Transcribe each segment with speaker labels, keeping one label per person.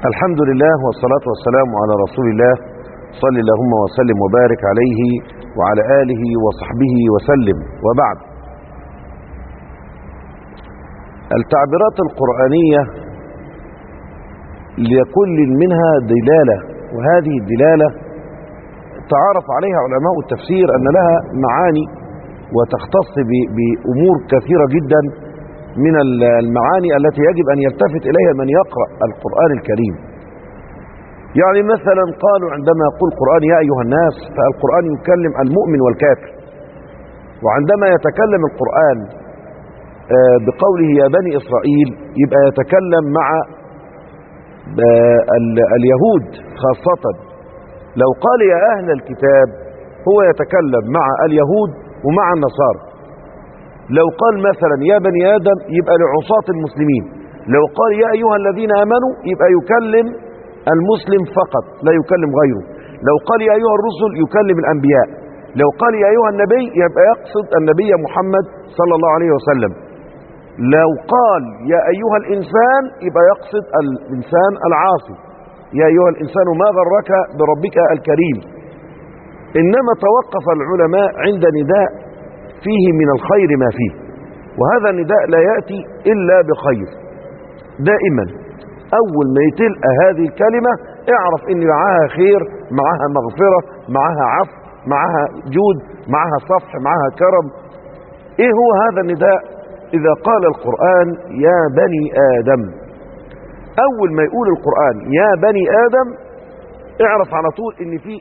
Speaker 1: الحمد لله والصلاة والسلام على رسول الله صل اللهم وسلم وبارك عليه وعلى آله وصحبه وسلم وبعد التعبيرات القرآنية لكل منها دلالة وهذه الدلالة تعارف عليها علماء التفسير أن لها معاني وتختص بأمور كثيرة جدا من المعاني التي يجب أن يلتفت إليها من يقرأ القرآن الكريم يعني مثلا قالوا عندما يقول القرآن يا أيها الناس فالقرآن يكلم المؤمن والكافر وعندما يتكلم القرآن بقوله يا بني إسرائيل يبقى يتكلم مع اليهود خاصة لو قال يا أهل الكتاب هو يتكلم مع اليهود ومع النصارى لو قال مثلا يا بني آدم يبقى لعصاة المسلمين لو قال يا أيها الذين آمنوا يبقى يكلم المسلم فقط لا يكلم غيره لو قال يا أيها الرسل يكلم الأنبياء لو قال يا أيها النبي يبقى يقصد النبي محمد صلى الله عليه وسلم لو قال يا أيها الإنسان يبقى يقصد الإنسان العاصي يا أيها الإنسان ما غرك بربك الكريم إنما توقف العلماء عند نداء فيه من الخير ما فيه وهذا النداء لا يأتي إلا بخير دائما أول ما يتلقى هذه الكلمة اعرف إن معها خير معها مغفرة معها عفو معها جود معها صفح معها كرم ايه هو هذا النداء اذا قال القرآن يا بني آدم اول ما يقول القرآن يا بني آدم اعرف على طول ان في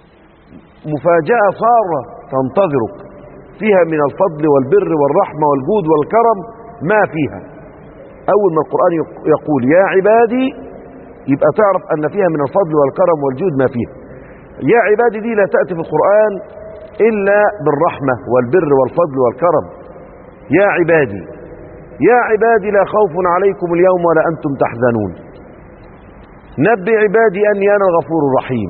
Speaker 1: مفاجأة صارة تنتظرك فيها من الفضل والبر والرحمة والجود والكرم ما فيها اول ما القرآن يقول يا عبادي يبقى تعرف ان فيها من الفضل والكرم والجود ما فيها يا عبادي دي لا تأتي في القرآن إلا بالرحمة والبر والفضل والكرم يا عبادي يا عبادي لا خوف عليكم اليوم ولا أنتم تحزنون نبي عبادي أني أنا الغفور الرحيم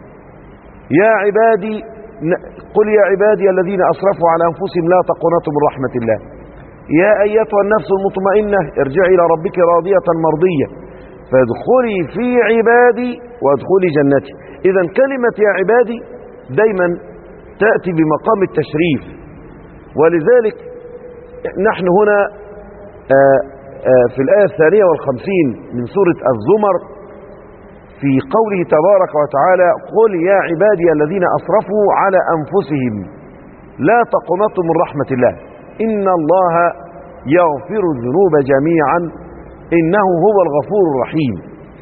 Speaker 1: يا عبادي قل يا عبادي الذين أسرفوا على أنفسهم لا تقنطوا من رحمة الله يا أيتها النفس المطمئنة ارجعي إلى ربك راضية مرضية فادخلي في عبادي وادخلي جنتي إذا كلمة يا عبادي دايما تأتي بمقام التشريف ولذلك نحن هنا آآ آآ في الآية الثانية والخمسين من سورة الزمر في قوله تبارك وتعالى قل يا عبادي الذين أسرفوا على أنفسهم لا تقنطوا من رحمة الله إن الله يغفر الذنوب جميعا إنه هو الغفور الرحيم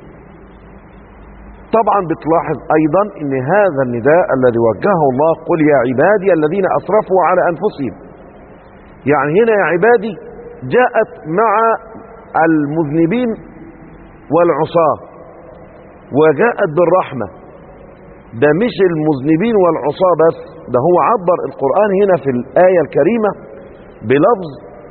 Speaker 1: طبعا بتلاحظ أيضا أن هذا النداء الذي وجهه الله قل يا عبادي الذين أسرفوا على أنفسهم يعني هنا يا عبادي جاءت مع المذنبين والعصاة وجاءت بالرحمة ده مش المذنبين والعصاة بس ده هو عبر القرآن هنا في الآية الكريمة بلفظ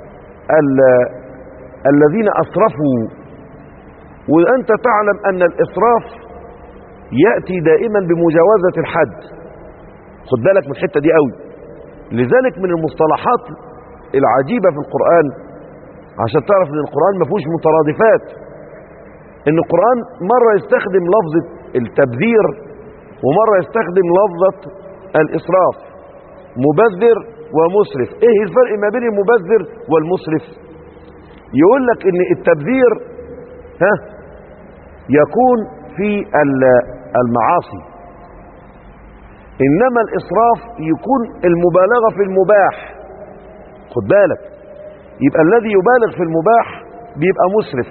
Speaker 1: الذين أسرفوا وأنت تعلم أن الإسراف يأتي دائما بمجاوزة الحد خد بالك من الحتة دي قوي لذلك من المصطلحات العجيبة في القرآن عشان تعرف ان القرآن ما فيهوش مترادفات ان القرآن مرة يستخدم لفظة التبذير ومرة يستخدم لفظة الإسراف مبذر ومسرف ايه الفرق ما بين المبذر والمسرف يقول لك ان التبذير ها يكون في المعاصي انما الاسراف يكون المبالغه في المباح خد بالك يبقى الذي يبالغ في المباح بيبقى مسرف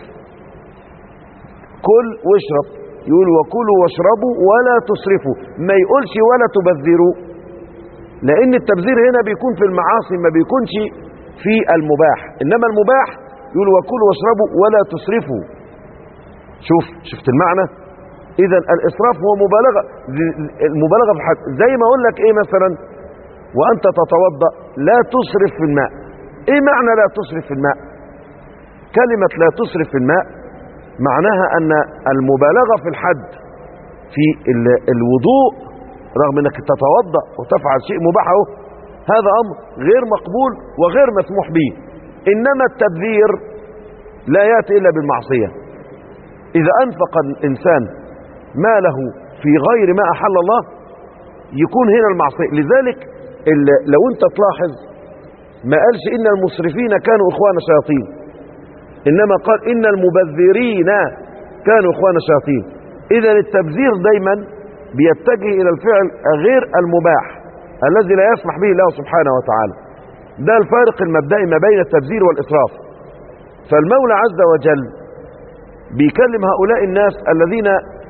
Speaker 1: كل واشرب يقول وكلوا واشربوا ولا تسرفوا ما يقولش ولا تبذروا لان التبذير هنا بيكون في المعاصي ما بيكونش في المباح انما المباح يقول وكلوا واشربوا ولا تسرفوا شوف شفت المعنى اذا الاسراف هو مبالغه المبالغه في الحد زي ما اقول لك ايه مثلا وانت تتوضا لا تسرف في الماء ايه معنى لا تسرف في الماء كلمه لا تسرف في الماء معناها ان المبالغه في الحد في الوضوء رغم انك تتوضا وتفعل شيء مباح اهو هذا امر غير مقبول وغير مسموح به انما التبذير لا ياتي الا بالمعصيه إذا أنفق الإنسان ماله في غير ما أحل الله يكون هنا المعصية لذلك ال- لو أنت تلاحظ ما قالش إن المسرفين كانوا إخوان شياطين إنما قال إن المبذرين كانوا إخوان شياطين إذا التبذير دايما بيتجه إلى الفعل غير المباح الذي لا يسمح به الله سبحانه وتعالى ده الفارق المبدئي ما بين التبذير والإسراف فالمولى عز وجل بيكلم هؤلاء الناس الذين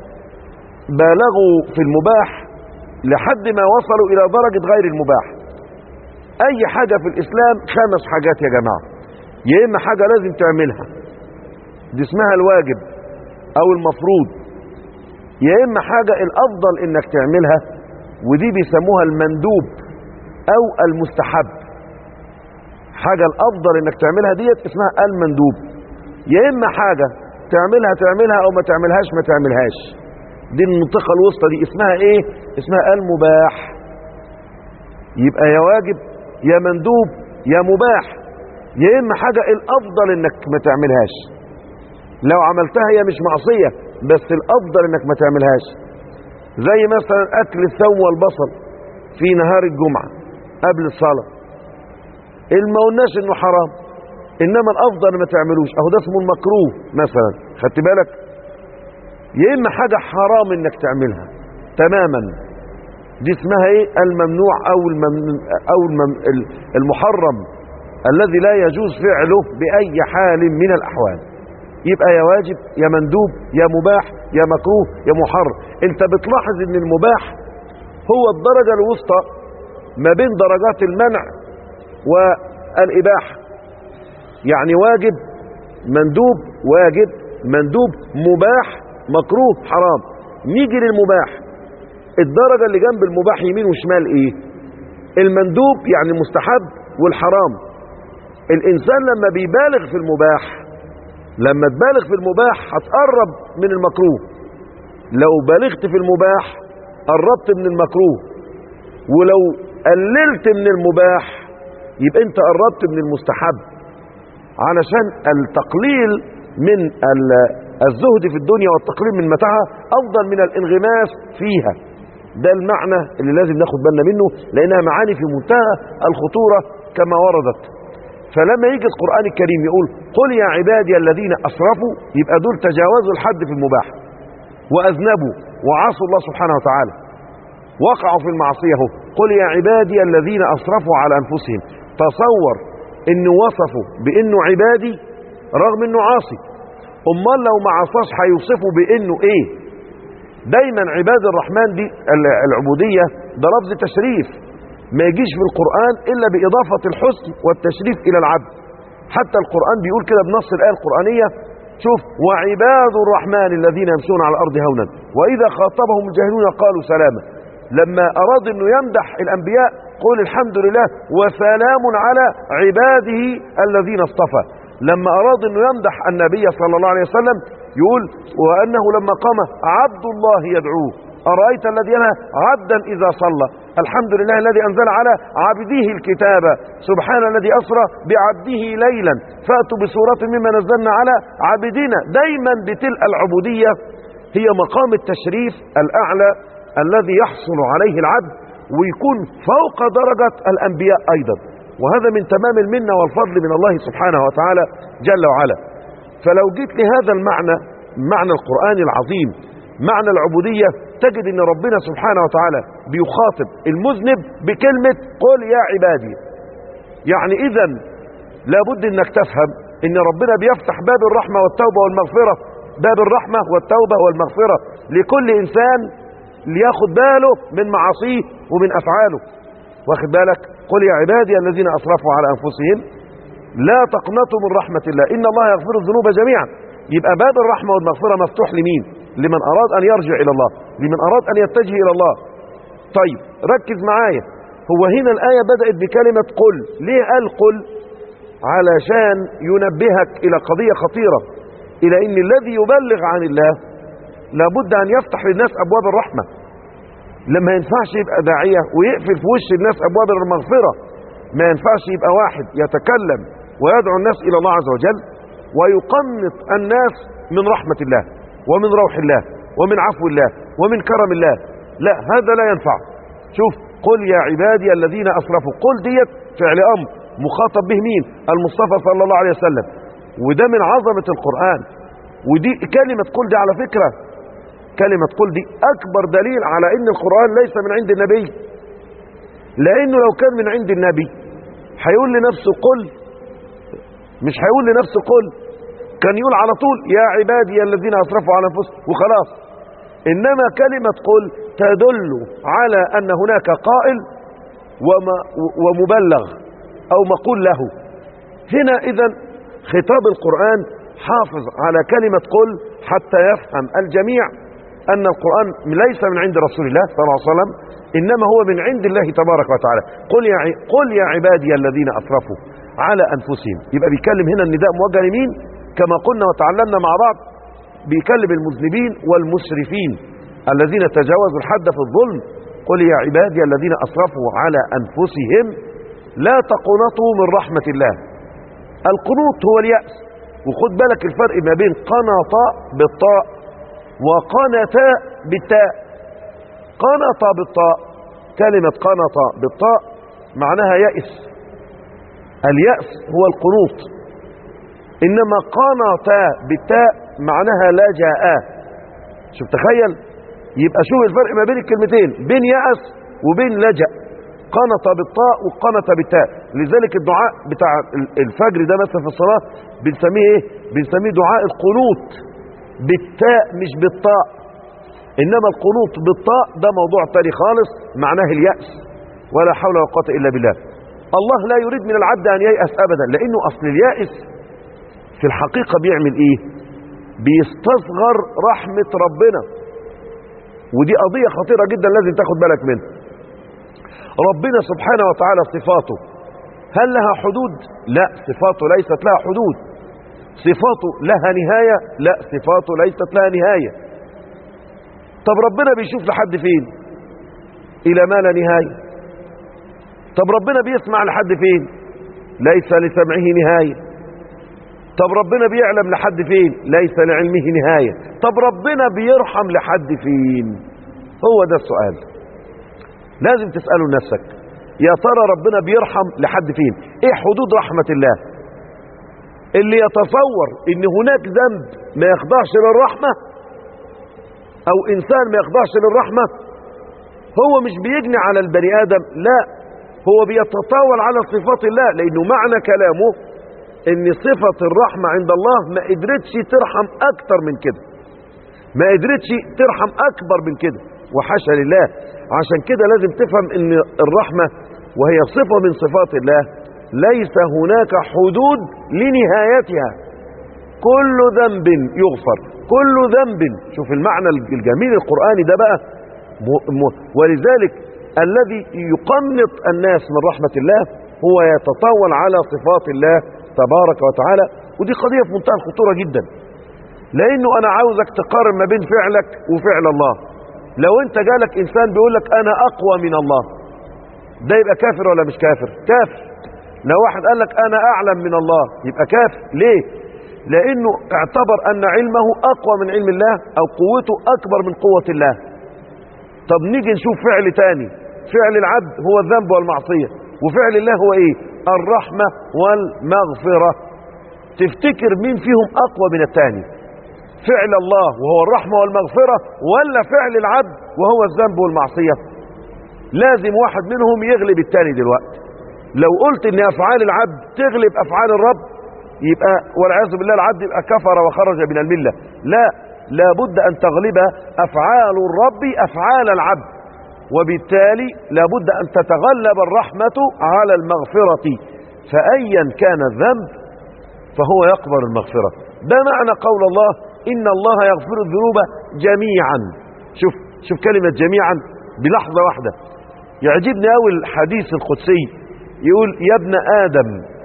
Speaker 1: بالغوا في المباح لحد ما وصلوا إلى درجة غير المباح أي حاجة في الإسلام خمس حاجات يا جماعة يا إما حاجة لازم تعملها دي اسمها الواجب أو المفروض يا إما حاجة الأفضل إنك تعملها ودي بيسموها المندوب أو المستحب حاجة الأفضل إنك تعملها ديت اسمها المندوب يا إما حاجة تعملها تعملها أو ما تعملهاش ما تعملهاش دي المنطقة الوسطى دي اسمها إيه اسمها المباح يبقى يا واجب يا مندوب يا مباح يا إما حاجة الأفضل إنك ما تعملهاش لو عملتها هي مش معصية بس الأفضل إنك ما تعملهاش زي مثلا أكل الثوم والبصل في نهار الجمعة قبل الصلاة اللي ما قلناش إنه حرام إنما الأفضل ما تعملوش أهو ده اسمه المكروه مثلا خدت بالك يا إما حاجة حرام إنك تعملها تماما دي اسمها إيه الممنوع أو المم... أو المم... المحرم الذي لا يجوز فعله بأي حال من الأحوال يبقى يا واجب يا مندوب يا مباح يا مكروه يا محرم انت بتلاحظ ان المباح هو الدرجة الوسطى ما بين درجات المنع والإباحة يعني واجب مندوب واجب مندوب مباح مكروه حرام نيجي للمباح الدرجة اللي جنب المباح يمين وشمال ايه المندوب يعني مستحب والحرام الانسان لما بيبالغ في المباح لما تبالغ في المباح هتقرب من المكروه لو بالغت في المباح قربت من المكروه ولو قللت من المباح يبقى انت قربت من المستحب علشان التقليل من الزهد في الدنيا والتقليل من متاعها افضل من الانغماس فيها ده المعنى اللي لازم ناخد بالنا منه لانها معاني في منتهى الخطورة كما وردت فلما يجي القرآن الكريم يقول قل يا عبادي الذين أسرفوا يبقى دول تجاوزوا الحد في المباح وأذنبوا وعصوا الله سبحانه وتعالى وقعوا في المعصية هو قل يا عبادي الذين أسرفوا على أنفسهم تصور إنه وصفوا بإنه عبادي رغم إنه عاصي أمال لو ما عصاش هيوصفوا بإنه إيه دايما عباد الرحمن دي العبودية ده لفظ تشريف ما يجيش في القرآن إلا بإضافة الحسن والتشريف إلى العبد حتى القرآن بيقول كده بنص الآية القرآنية شوف وعباد الرحمن الذين يمشون على الأرض هونا وإذا خاطبهم الجاهلون قالوا سلاما لما أراد أنه يمدح الأنبياء قول الحمد لله وسلام على عباده الذين اصطفى لما أراد أنه يمدح النبي صلى الله عليه وسلم يقول وأنه لما قام عبد الله يدعوه أرأيت الذي ينهى عبدا إذا صلى الحمد لله الذي أنزل على عبده الكتاب سبحان الذي أسرى بعبده ليلا فأتوا بسورة مما نزلنا على عبدنا دايما بتلك العبودية هي مقام التشريف الأعلى الذي يحصل عليه العبد ويكون فوق درجة الأنبياء أيضا وهذا من تمام المنة والفضل من الله سبحانه وتعالى جل وعلا فلو جيت لهذا المعنى معنى القرآن العظيم معنى العبودية تجد ان ربنا سبحانه وتعالى بيخاطب المذنب بكلمة قل يا عبادي يعني اذا لابد انك تفهم ان ربنا بيفتح باب الرحمة والتوبة والمغفرة باب الرحمة والتوبة والمغفرة لكل انسان لياخد باله من معاصيه ومن افعاله واخد بالك قل يا عبادي الذين اسرفوا على انفسهم لا تقنطوا من رحمة الله ان الله يغفر الذنوب جميعا يبقى باب الرحمة والمغفرة مفتوح لمين لمن أراد أن يرجع إلى الله لمن أراد أن يتجه إلى الله طيب ركز معايا هو هنا الآية بدأت بكلمة قل ليه قال قل علشان ينبهك إلى قضية خطيرة إلى أن الذي يبلغ عن الله لابد أن يفتح للناس أبواب الرحمة لما ينفعش يبقى داعية ويقفل في وش الناس أبواب المغفرة ما ينفعش يبقى واحد يتكلم ويدعو الناس إلى الله عز وجل ويقنط الناس من رحمة الله ومن روح الله ومن عفو الله ومن كرم الله لا هذا لا ينفع شوف قل يا عبادي الذين أسرفوا قل ديت فعل أمر مخاطب به مين المصطفى صلى الله عليه وسلم وده من عظمة القرآن ودي كلمة قل دي على فكرة كلمة قل دي أكبر دليل على أن القرآن ليس من عند النبي لأنه لو كان من عند النبي هيقول لنفسه قل مش هيقول لنفسه قل كان يقول على طول يا عبادي الذين أسرفوا على أنفسهم وخلاص إنما كلمة قل تدل على أن هناك قائل وما ومبلغ أو مقول له هنا إذا خطاب القرآن حافظ على كلمة قل حتى يفهم الجميع أن القرآن ليس من عند رسول الله صلى الله عليه وسلم إنما هو من عند الله تبارك وتعالى قل يا, قل يا عبادي الذين أسرفوا على أنفسهم يبقى بيكلم هنا النداء موجه لمين كما قلنا وتعلمنا مع بعض بيكلم المذنبين والمسرفين الذين تجاوزوا الحد في الظلم قل يا عبادي الذين أسرفوا على أنفسهم لا تقنطوا من رحمة الله القنوط هو اليأس وخد بالك الفرق ما بين قنط بالطاء وقنت بالتاء قنط بالطاء كلمة قنط بالطاء معناها يأس اليأس هو القنوط إنما قنط بالتاء معناها لجأ شوف تخيل يبقى شوف الفرق ما بين الكلمتين بين يأس وبين لجأ قنط بالطاء وقنط بالتاء لذلك الدعاء بتاع الفجر ده مثلا في الصلاة بنسميه ايه بنسميه دعاء القنوط بالتاء مش بالطاء انما القنوط بالطاء ده موضوع تاني خالص معناه اليأس ولا حول ولا قوة الا بالله الله لا يريد من العبد ان ييأس ابدا لانه اصل اليائس في الحقيقة بيعمل ايه بيستصغر رحمة ربنا ودي قضية خطيرة جدا لازم تاخد بالك منها ربنا سبحانه وتعالى صفاته هل لها حدود لا صفاته ليست لها حدود صفاته لها نهاية لا صفاته ليست لها نهاية طب ربنا بيشوف لحد فين الى ما لا نهاية طب ربنا بيسمع لحد فين ليس لسمعه نهاية طب ربنا بيعلم لحد فين ليس لعلمه نهاية طب ربنا بيرحم لحد فين هو ده السؤال لازم تسأله لنفسك يا ترى ربنا بيرحم لحد فين ايه حدود رحمة الله اللي يتصور ان هناك ذنب ما يخضعش للرحمة او انسان ما يخضعش للرحمة هو مش بيجني على البني ادم لا هو بيتطاول على صفات الله لانه معنى كلامه ان صفة الرحمة عند الله ما قدرتش ترحم اكتر من كده ما قدرتش ترحم اكبر من كده وحاشا لله عشان كده لازم تفهم ان الرحمة وهي صفة من صفات الله ليس هناك حدود لنهايتها كل ذنب يغفر كل ذنب شوف المعنى الجميل القرآني ده بقى ولذلك الذي يقنط الناس من رحمة الله هو يتطاول على صفات الله تبارك وتعالى ودي قضية في منتهى الخطورة جدا لانه انا عاوزك تقارن ما بين فعلك وفعل الله لو انت جالك انسان بيقول لك انا اقوى من الله ده يبقى كافر ولا مش كافر كافر لو واحد قال لك انا اعلم من الله يبقى كافر ليه لانه اعتبر ان علمه اقوى من علم الله او قوته اكبر من قوة الله طب نيجي نشوف فعل تاني فعل العبد هو الذنب والمعصية وفعل الله هو ايه الرحمة والمغفرة تفتكر مين فيهم اقوى من التاني فعل الله وهو الرحمة والمغفرة ولا فعل العبد وهو الذنب والمعصية لازم واحد منهم يغلب التاني دلوقتي لو قلت ان افعال العبد تغلب افعال الرب يبقى والعياذ بالله العبد يبقى كفر وخرج من الملة لا لابد ان تغلب افعال الرب افعال العبد وبالتالي لابد ان تتغلب الرحمة على المغفرة فايا كان الذنب فهو يقبل المغفرة ده معنى قول الله إن الله يغفر الذنوب جميعا شوف شوف كلمة جميعا بلحظة واحدة يعجبني أول الحديث القدسي يقول يا ابن آدم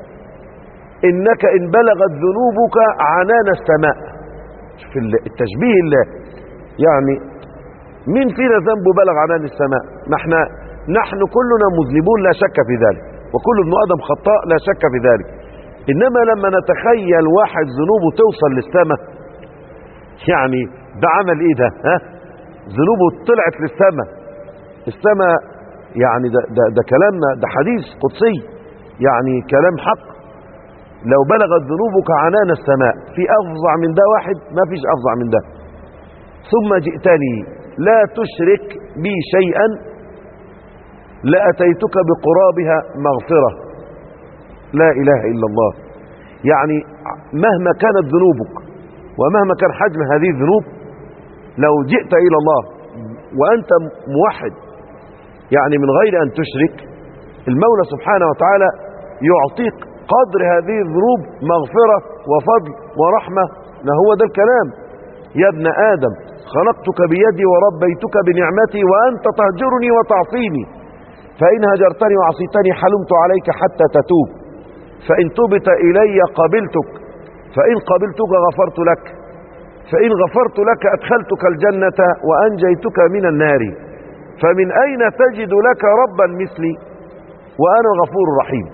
Speaker 1: إنك إن بلغت ذنوبك عنان السماء شوف التشبيه الله يعني مين فينا ذنبه بلغ عنان السماء ما احنا نحن كلنا مذنبون لا شك في ذلك وكل ابن آدم خطاء لا شك في ذلك إنما لما نتخيل واحد ذنوبه توصل للسماء يعني ده عمل ايه ده ها ذنوبه طلعت للسماء السماء يعني ده, ده, ده كلام ده حديث قدسي يعني كلام حق لو بلغت ذنوبك عنان السماء في افظع من ده واحد ما فيش افظع من ده ثم جئتني لا تشرك بي شيئا لأتيتك بقرابها مغفرة لا إله إلا الله يعني مهما كانت ذنوبك ومهما كان حجم هذه الذنوب لو جئت إلى الله وأنت موحد يعني من غير أن تشرك المولى سبحانه وتعالى يعطيك قدر هذه الذنوب مغفرة وفضل ورحمة ما هو ده الكلام يا ابن آدم خلقتك بيدي وربيتك بنعمتي وأنت تهجرني وتعصيني فإن هجرتني وعصيتني حلمت عليك حتى تتوب فإن تبت إلي قبلتك فإن قبلتك غفرت لك فإن غفرت لك أدخلتك الجنة وأنجيتك من النار فمن أين تجد لك ربا مثلي وأنا غفور رحيم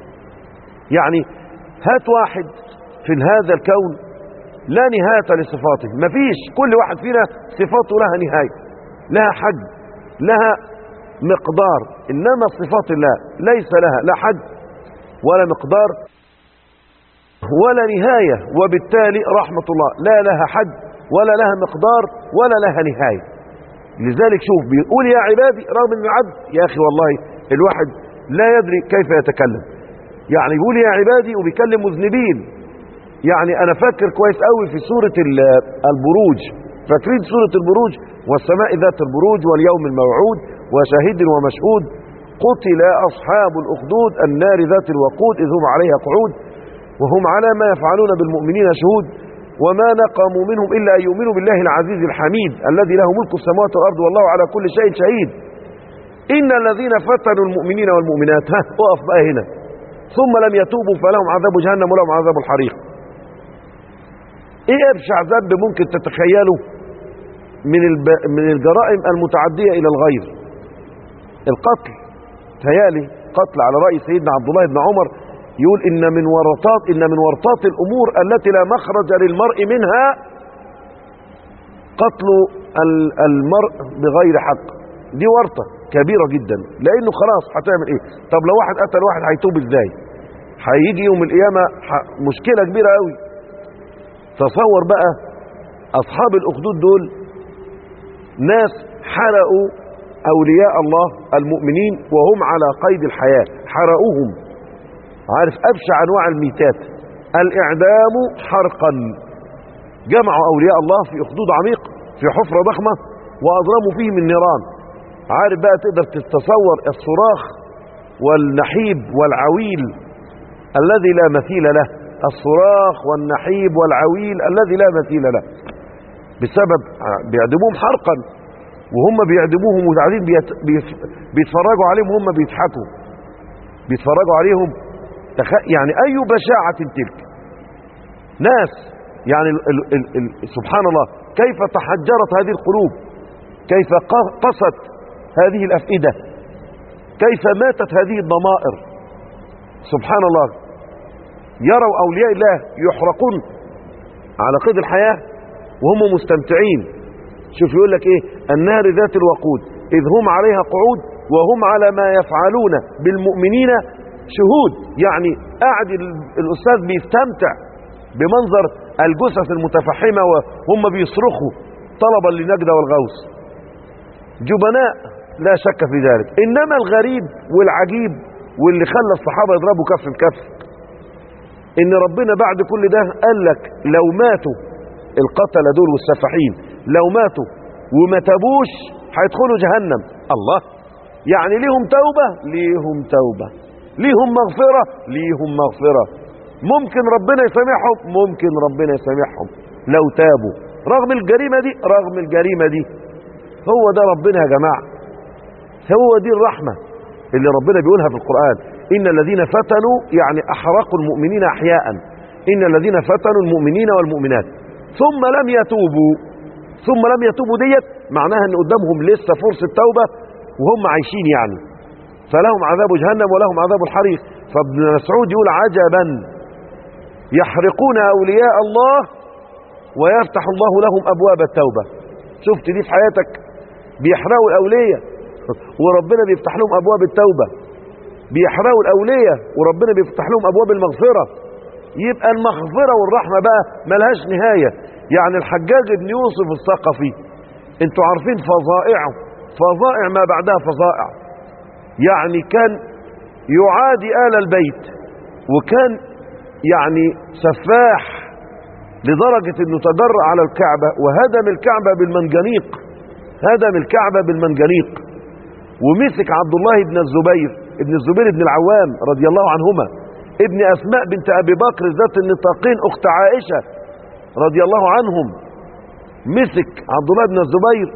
Speaker 1: يعني هات واحد في هذا الكون لا نهاية لصفاته مفيش كل واحد فينا صفاته لها نهاية لها حد لها مقدار إنما صفات الله ليس لها لا حد ولا مقدار ولا نهاية وبالتالي رحمة الله لا لها حد ولا لها مقدار ولا لها نهاية لذلك شوف بيقول يا عبادي رغم ان العبد يا اخي والله الواحد لا يدري كيف يتكلم يعني بيقول يا عبادي وبيكلم مذنبين يعني انا فاكر كويس قوي في سورة البروج فاكرين سورة البروج والسماء ذات البروج واليوم الموعود وشاهد ومشهود قتل اصحاب الاخدود النار ذات الوقود اذ هم عليها قعود وهم على ما يفعلون بالمؤمنين شهود وما نقموا منهم إلا أن يؤمنوا بالله العزيز الحميد الذي له ملك السماوات والأرض والله على كل شيء شهيد إن الذين فتنوا المؤمنين والمؤمنات ها اقف بقى هنا ثم لم يتوبوا فلهم عذاب جهنم ولهم عذاب الحريق ايه ابشع ذنب ممكن تتخيله من الب... من الجرائم المتعدية الى الغير القتل تهيالي قتل على رأي سيدنا عبد الله بن عمر يقول إن من ورطات إن من ورطات الأمور التي لا مخرج للمرء منها قتل المرء بغير حق دي ورطة كبيرة جدا لأنه خلاص هتعمل إيه طب لو واحد قتل واحد هيتوب إزاي هيجي يوم القيامة مشكلة كبيرة قوي تصور بقى أصحاب الأخدود دول ناس حرقوا أولياء الله المؤمنين وهم على قيد الحياة حرقوهم عارف أبشع أنواع الميتات الإعدام حرقا جمعوا أولياء الله في أخدود عميق في حفرة ضخمة وأضرموا فيهم النيران عارف بقى تقدر تتصور الصراخ والنحيب والعويل الذي لا مثيل له الصراخ والنحيب والعويل الذي لا مثيل له بسبب بيعدموهم حرقا وهم بيعدموهم وقاعدين بيتفرجوا عليهم وهم بيضحكوا بيتفرجوا عليهم يعني أي بشاعة تلك ناس يعني ال ال ال ال سبحان الله كيف تحجرت هذه القلوب كيف قست هذه الأفئدة كيف ماتت هذه الضمائر سبحان الله يروا أولياء الله يحرقون على قيد الحياة وهم مستمتعين شوف يقول لك ايه النار ذات الوقود إذ هم عليها قعود وهم على ما يفعلون بالمؤمنين شهود يعني قاعد الأستاذ بيستمتع بمنظر الجثث المتفحمة وهم بيصرخوا طلبا للنجدة والغوث جبناء لا شك في ذلك إنما الغريب والعجيب واللي خلى الصحابة يضربوا كف بكف إن ربنا بعد كل ده قال لك لو ماتوا القتلة دول والسفاحين لو ماتوا وما تابوش هيدخلوا جهنم الله يعني ليهم توبة ليهم توبة ليهم مغفرة ليهم مغفرة ممكن ربنا يسامحهم ممكن ربنا يسامحهم لو تابوا رغم الجريمة دي رغم الجريمة دي هو ده ربنا يا جماعة هو دي الرحمة اللي ربنا بيقولها في القرآن إن الذين فتنوا يعني أحرقوا المؤمنين أحياء إن الذين فتنوا المؤمنين والمؤمنات ثم لم يتوبوا ثم لم يتوبوا ديت معناها ان قدامهم لسه فرصة توبة وهم عايشين يعني فلهم عذاب جهنم ولهم عذاب الحريق فابن مسعود يقول عجبا يحرقون أولياء الله ويفتح الله لهم أبواب التوبة شفت دي في حياتك بيحرقوا الأولية وربنا بيفتح لهم أبواب التوبة بيحرقوا الأولية وربنا بيفتح لهم أبواب المغفرة يبقى المغفرة والرحمة بقى ملهاش نهاية يعني الحجاج بن يوسف الثقفي انتوا عارفين فظائعه فظائع ما بعدها فظائع يعني كان يعادي آل البيت وكان يعني سفاح لدرجة انه تجرأ على الكعبة وهدم الكعبة بالمنجنيق هدم الكعبة بالمنجنيق ومسك عبد الله بن الزبير ابن الزبير بن العوام رضي الله عنهما ابن أسماء بنت أبي بكر ذات النطاقين أخت عائشة رضي الله عنهم مسك عبد الله بن الزبير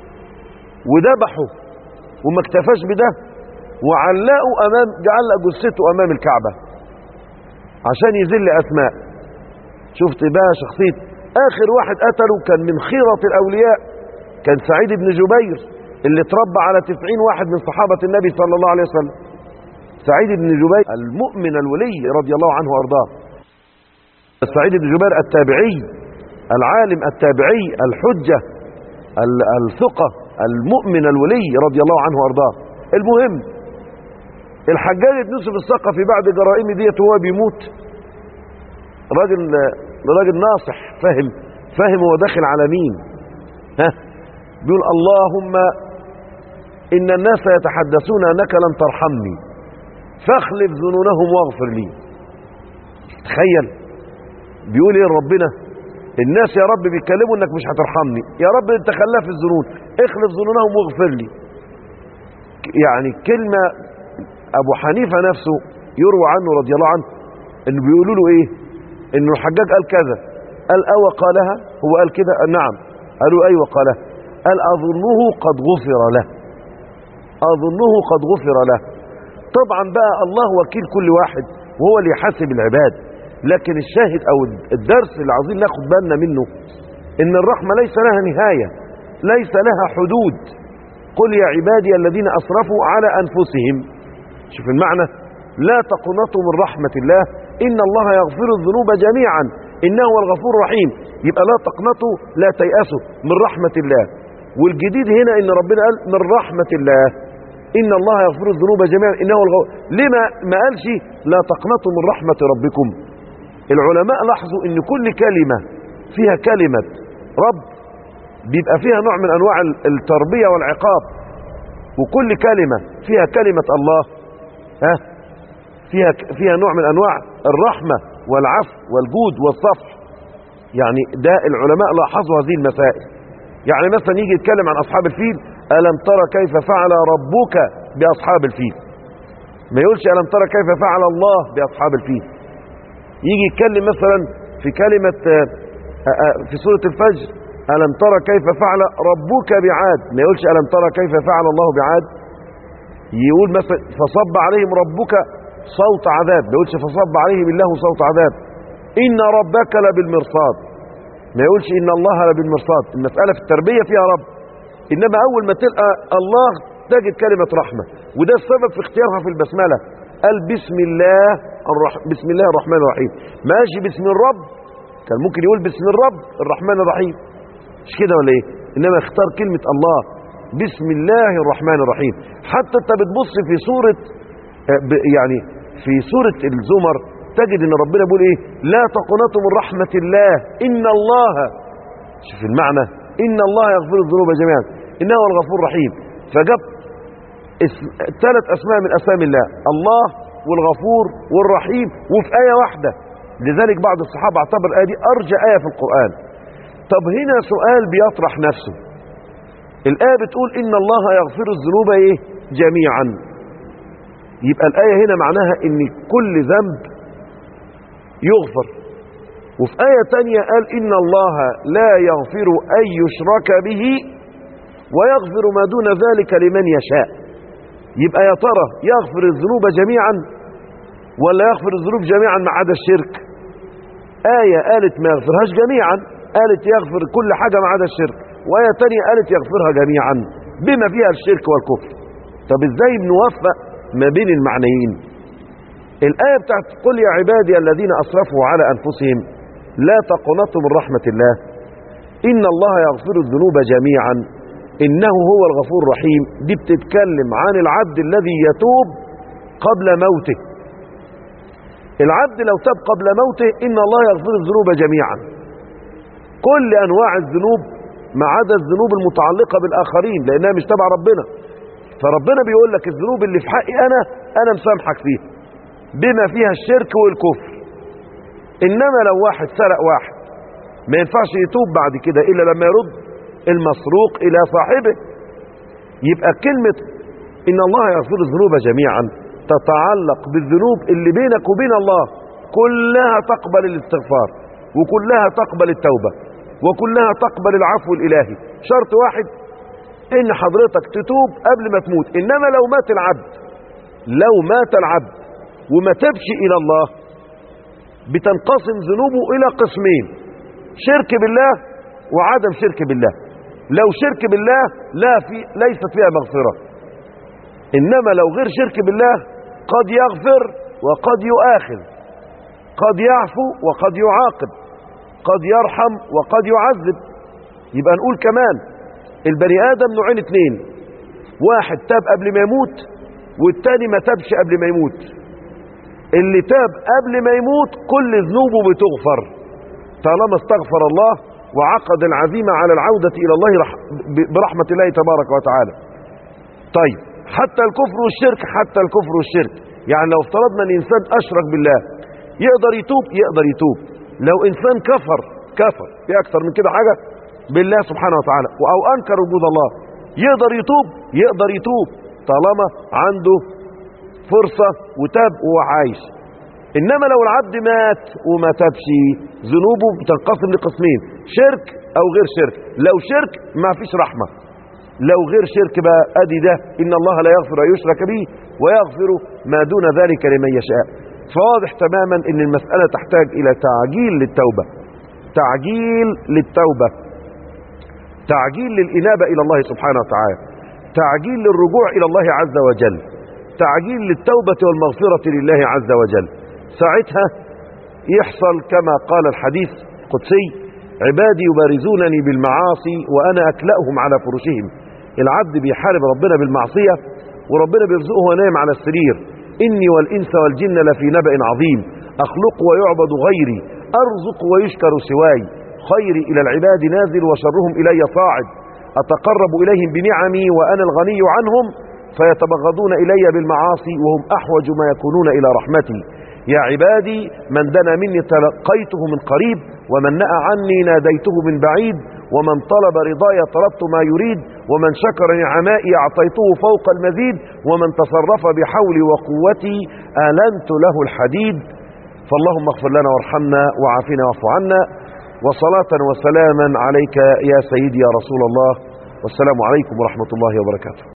Speaker 1: وذبحه وما اكتفاش بده وعلقه أمام علق جثته أمام الكعبة عشان يذل أسماء شفت بقى شخصية آخر واحد قتله كان من خيرة الأولياء كان سعيد بن جبير اللي اتربى على تسعين واحد من صحابة النبي صلى الله عليه وسلم سعيد بن جبير المؤمن الولي رضي الله عنه وارضاه سعيد بن جبير التابعي العالم التابعي الحجة الثقة المؤمن الولي رضي الله عنه وارضاه المهم الحجاج بن يوسف الثقفي بعد جرائم ديت وهو بيموت راجل راجل ناصح فاهم فاهم هو داخل على مين ها بيقول اللهم ان الناس يتحدثون انك لن ترحمني فاخلف ذنونهم واغفر لي تخيل بيقول ايه ربنا الناس يا رب بيتكلموا انك مش هترحمني يا رب انت خلاف الذنون اخلف ذنونهم واغفر لي يعني كلمة ابو حنيفة نفسه يروى عنه رضي الله عنه انه بيقولوا له ايه انه الحجاج قال كذا قال او قالها هو قال كده قال نعم قالوا ايوه قالها قال اظنه قد غفر له اظنه قد غفر له طبعا بقى الله وكيل كل واحد وهو اللي يحاسب العباد لكن الشاهد او الدرس اللي عاوزين ناخد بالنا منه ان الرحمة ليس لها نهاية ليس لها حدود قل يا عبادي الذين اسرفوا على انفسهم شوف المعنى لا تقنطوا من رحمة الله ان الله يغفر الذنوب جميعا انه هو الغفور الرحيم يبقى لا تقنطوا لا تيأسوا من رحمة الله والجديد هنا ان ربنا قال من رحمة الله ان الله يغفر الذنوب جميعا انه هو الغفور لما ما قالش لا تقنطوا من رحمة ربكم العلماء لاحظوا ان كل كلمة فيها كلمة رب بيبقى فيها نوع من انواع التربية والعقاب وكل كلمة فيها كلمة الله ها فيها فيها نوع من انواع الرحمة والعفو والجود والصفح يعني ده العلماء لاحظوا هذه المسائل يعني مثلا يجي يتكلم عن اصحاب الفيل الم ترى كيف فعل ربك باصحاب الفيل ما يقولش الم ترى كيف فعل الله باصحاب الفيل يجي يتكلم مثلا في كلمة في سورة الفجر ألم ترى كيف فعل ربك بعاد ما يقولش ألم ترى كيف فعل الله بعاد يقول مثلا فصب عليهم ربك صوت عذاب ما يقولش فصب عليهم الله صوت عذاب إن ربك لبالمرصاد ما يقولش إن الله لبالمرصاد المسألة في التربية فيها رب إنما أول ما تلقى الله تجد كلمة رحمة وده السبب في اختيارها في البسملة قال بسم الله الرح... بسم الله الرحمن الرحيم ماشي بسم الرب كان ممكن يقول بسم الرب الرحمن الرحيم مش كده ولا ايه انما اختار كلمة الله بسم الله الرحمن الرحيم حتى انت بتبص في سورة يعني في سورة الزمر تجد ان ربنا بيقول ايه لا تقنطوا من رحمة الله ان الله شوف المعنى ان الله يغفر الذنوب جميعا انه هو الغفور الرحيم فجاب اسم ثلاث اسماء من اسامي الله الله والغفور والرحيم وفي آية واحدة لذلك بعض الصحابة اعتبر الآية دي أرجى آية في القرآن طب هنا سؤال بيطرح نفسه الآية بتقول إن الله يغفر الذنوب إيه جميعا يبقى الآية هنا معناها إن كل ذنب يغفر وفي آية تانية قال إن الله لا يغفر أن يشرك به ويغفر ما دون ذلك لمن يشاء يبقى يا ترى يغفر الذنوب جميعا ولا يغفر الذنوب جميعا ما عدا الشرك آية قالت ما يغفرهاش جميعا قالت يغفر كل حاجة ما عدا الشرك وآية تانية قالت يغفرها جميعا بما فيها الشرك والكفر طب ازاي بنوفق ما بين المعنيين الآية بتاعت قل يا عبادي الذين أسرفوا على أنفسهم لا تقنطوا من رحمة الله إن الله يغفر الذنوب جميعا إنه هو الغفور الرحيم دي بتتكلم عن العبد الذي يتوب قبل موته العبد لو تاب قبل موته إن الله يغفر الذنوب جميعا كل أنواع الذنوب ما عدا الذنوب المتعلقة بالآخرين لأنها مش تبع ربنا فربنا بيقول لك الذنوب اللي في حقي أنا أنا مسامحك فيها بما فيها الشرك والكفر إنما لو واحد سرق واحد ما ينفعش يتوب بعد كده إلا لما يرد المسروق إلى صاحبه يبقى كلمة إن الله يغفر الذنوب جميعا تتعلق بالذنوب اللي بينك وبين الله كلها تقبل الاستغفار وكلها تقبل التوبة وكلها تقبل العفو الإلهي شرط واحد إن حضرتك تتوب قبل ما تموت إنما لو مات العبد لو مات العبد وما تبش إلى الله بتنقسم ذنوبه إلى قسمين شرك بالله وعدم شرك بالله لو شرك بالله لا في ليست فيها مغفرة إنما لو غير شرك بالله قد يغفر وقد يؤاخذ قد يعفو وقد يعاقب قد يرحم وقد يعذب يبقى نقول كمان البني آدم نوعين اتنين واحد تاب قبل ما يموت والتاني ما تابش قبل ما يموت اللي تاب قبل ما يموت كل ذنوبه بتغفر طالما استغفر الله وعقد العزيمة على العودة إلى الله رح برحمة الله تبارك وتعالى طيب حتى الكفر والشرك حتى الكفر والشرك يعني لو افترضنا ان انسان اشرك بالله يقدر يتوب يقدر يتوب لو انسان كفر كفر في اكثر من كده حاجة بالله سبحانه وتعالى او انكر وجود الله يقدر يتوب يقدر يتوب طالما عنده فرصة وتاب وهو عايش انما لو العبد مات وما تابش ذنوبه بتنقسم لقسمين شرك او غير شرك لو شرك ما فيش رحمة لو غير شرك بقى ادي ده ان الله لا يغفر ان يشرك به ويغفر ما دون ذلك لمن يشاء فواضح تماما ان المسألة تحتاج الى تعجيل للتوبة تعجيل للتوبة تعجيل للإنابة إلى الله سبحانه وتعالى تعجيل للرجوع إلى الله عز وجل تعجيل للتوبة والمغفرة لله عز وجل ساعتها يحصل كما قال الحديث قدسي عبادي يبارزونني بالمعاصي وأنا أكلأهم على فرشهم العبد بيحارب ربنا بالمعصية وربنا بيرزقه ونايم على السرير إني والإنس والجن لفي نبأ عظيم أخلق ويعبد غيري أرزق ويشكر سواي خيري إلى العباد نازل وشرهم إلي صاعد أتقرب إليهم بنعمي وأنا الغني عنهم فيتبغضون إلي بالمعاصي وهم أحوج ما يكونون إلى رحمتي يا عبادي من دنا مني تلقيته من قريب ومن نأى عني ناديته من بعيد ومن طلب رضاي طلبت ما يريد ومن شكر نعمائي أعطيته فوق المزيد ومن تصرف بحولي وقوتي آلنت له الحديد فاللهم اغفر لنا وارحمنا وعافنا واعف عنا وصلاة وسلاما عليك يا سيدي يا رسول الله والسلام عليكم ورحمة الله وبركاته